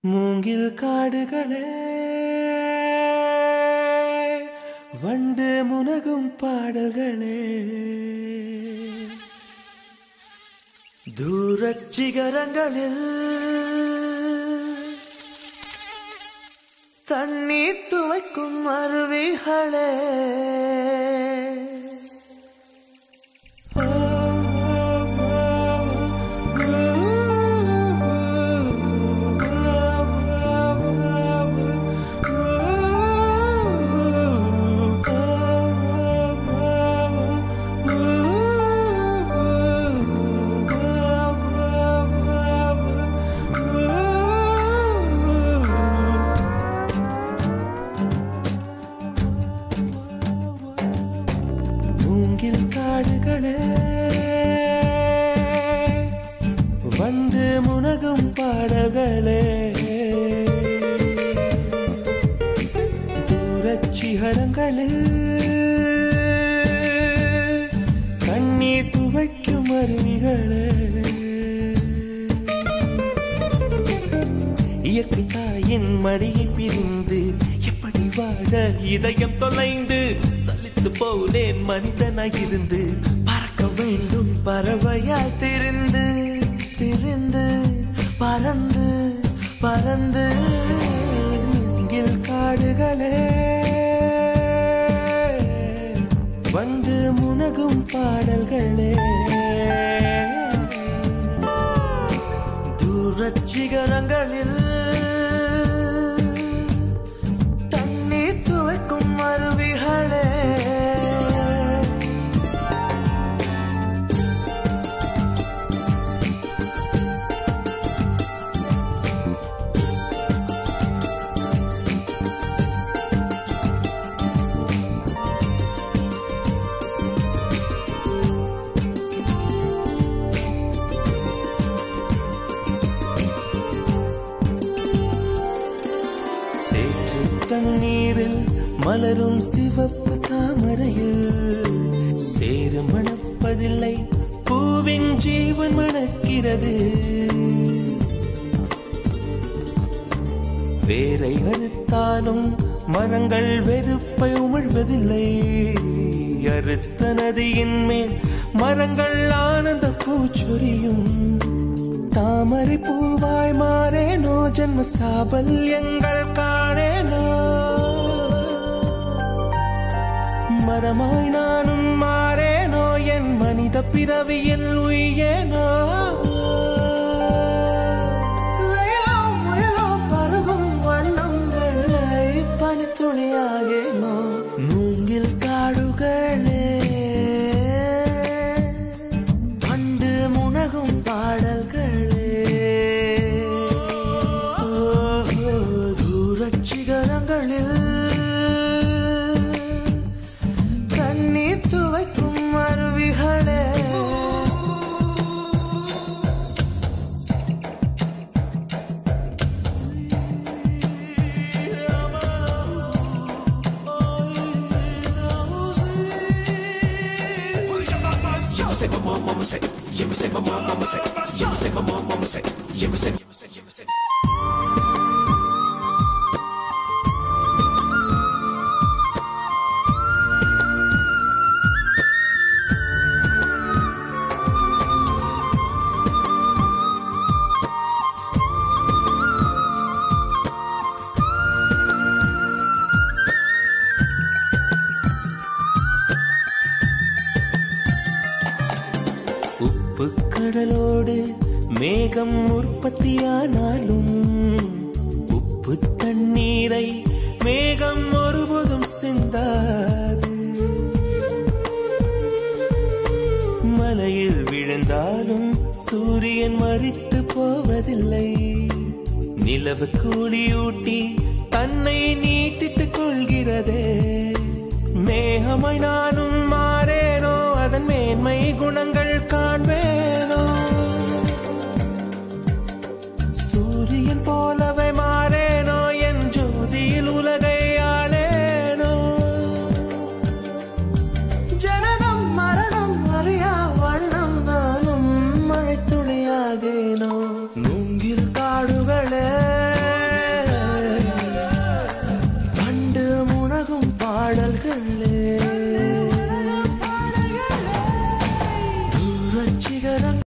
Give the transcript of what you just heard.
மூங்கில் காடுகளே வண்டு முனகும் பாடல்களே தூரச் சிகரங்களில் தண்ணீர் துவைக்கும் அருவிகளே மூங்கில் காடுகளே வந்து முனகும் பாடல்களே தூரச் சிகரங்களில் கண்ணீர் துவைக்கும் அருவிகளே இயற்கை தாயின் மடியை பிரிந்து எப்படி வாழ இதயம் தொலைந்து சலித்து போனேன் மனிதனாயிருந்து பறக்க வேண்டும் பறவையாய் திரிந்து திரிந்து பறந்து பறந்து மூங்கில் காடுகளே வந்து முனகும் பாடல்களே தூரச் சிகரங்களில் தண்ணீர் துவைக்கும் அருவிகளே சேற்று தண்ணீரில் மலரும் சிவப்பு தாமரையில் சேறு மணப்பதில்லை பூவின் ஜீவன் மணக்கிறது வேரை அறுத்தாலும் மரங்கள் வெறுப்பை உமிழ்வதில்லை அறுத்த நதியின் மேல் மரங்கள் ஆனந்த பூச்சொரியும் தாமரை பூவாய் மாறேனோ ஜன்ம சாபல்யங்கள் காணேனோ மரமாய் நானும் மாறேனோ என் மனித பிறவியில் உயேனோ முயலோ முயலோ பருகும் வண்ணம் வெள்ளை பனித்துளியாகேனோ மூங்கில் காடுகளே பண்டு முனகும் பாடல்களே ஓஹோ, தூரச் சிகரங்களில் கண்ணீர் துவைக்கும் அருவிகளே உப்பு கடலோடு மேகம் உற்பத்தியானாலும் உப்பு தண்ணீரை மேகம் ஒருபோதும் சிந்தாது மலையில் விழுந்தாலும் சூரியன் மறித்து போவதில்லை நிலவு கூலியூட்டி தன்னை நீட்டித்துக் கொள்கிறதே மேகமாய் நானும் மாறேனோ அதன் மேன்மை குணங்கள்